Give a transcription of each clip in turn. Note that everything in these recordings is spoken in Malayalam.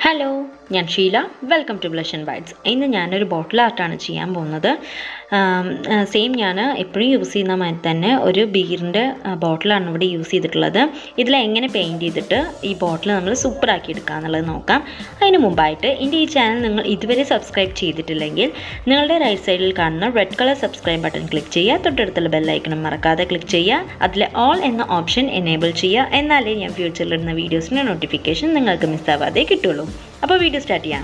ഹലോ ഞാൻ Sheela welcome to blush and bites ഇന്ന് ഞാനൊരു ബോട്ടിൽ ആർട്ടാണ് ചെയ്യാൻ പോകുന്നത് സെയിം ഞാൻ എപ്പോഴും യൂസ് ചെയ്യുന്ന മാതിരി തന്നെ ഒരു ബീറിൻ്റെ ബോട്ടിലാണ് ഇവിടെ യൂസ് ചെയ്തിട്ടുള്ളത് ഇതിൽ എങ്ങനെ പെയിൻറ്റ് ചെയ്തിട്ട് ഈ ബോട്ടിൽ നമ്മൾ സൂപ്പറാക്കി എടുക്കുക എന്നുള്ളത് നോക്കാം അതിന് മുമ്പായിട്ട് എൻ്റെ ഈ ചാനൽ നിങ്ങൾ ഇതുവരെ സബ്സ്ക്രൈബ് ചെയ്തിട്ടില്ലെങ്കിൽ നിങ്ങളുടെ റൈറ്റ് സൈഡിൽ കാണുന്ന red colour subscribe button click ചെയ്യുക തൊട്ടടുത്തുള്ള ബെല്ലൈക്കണം മറക്കാതെ ക്ലിക്ക് ചെയ്യുക അതിൽ ഓൾ എന്ന ഓപ്ഷൻ എനേബിൾ ചെയ്യുക എന്നാലേ ഞാൻ ഫ്യൂച്ചറിൽ ഇടുന്ന വീഡിയോസിൻ്റെ നോട്ടിഫിക്കേഷൻ നിങ്ങൾക്ക് മിസ്സാവാതെ കിട്ടുള്ളൂ അപ്പോൾ വീഡിയോ സ്റ്റാർട്ട് ചെയ്യാം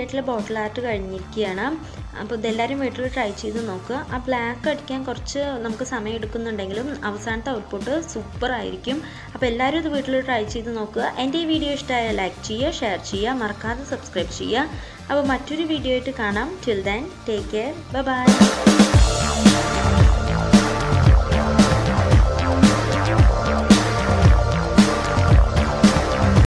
ആയിട്ടുള്ള ബോട്ടിൽ ആർട്ട് കഴിഞ്ഞിരിക്കുകയാണ് അപ്പോൾ ഇതെല്ലാവരും വീട്ടിൽ ട്രൈ ചെയ്ത് നോക്കുക ആ ബ്ലാക്ക് അടിക്കാൻ കുറച്ച് നമുക്ക് സമയം എടുക്കുന്നുണ്ടെങ്കിലും അവസാനത്തെ ഔട്ട്പുട്ട് സൂപ്പർ ആയിരിക്കും അപ്പോൾ എല്ലാവരും ഇത് വീട്ടിൽ ട്രൈ ചെയ്ത് നോക്കുക എൻ്റെ ഈ വീഡിയോ ഇഷ്ടമായാൽ ലൈക്ക് ചെയ്യുക ഷെയർ ചെയ്യുക മറക്കാതെ സബ്സ്ക്രൈബ് ചെയ്യുക അപ്പോൾ മറ്റൊരു വീഡിയോ ആയിട്ട് കാണാം till then take care by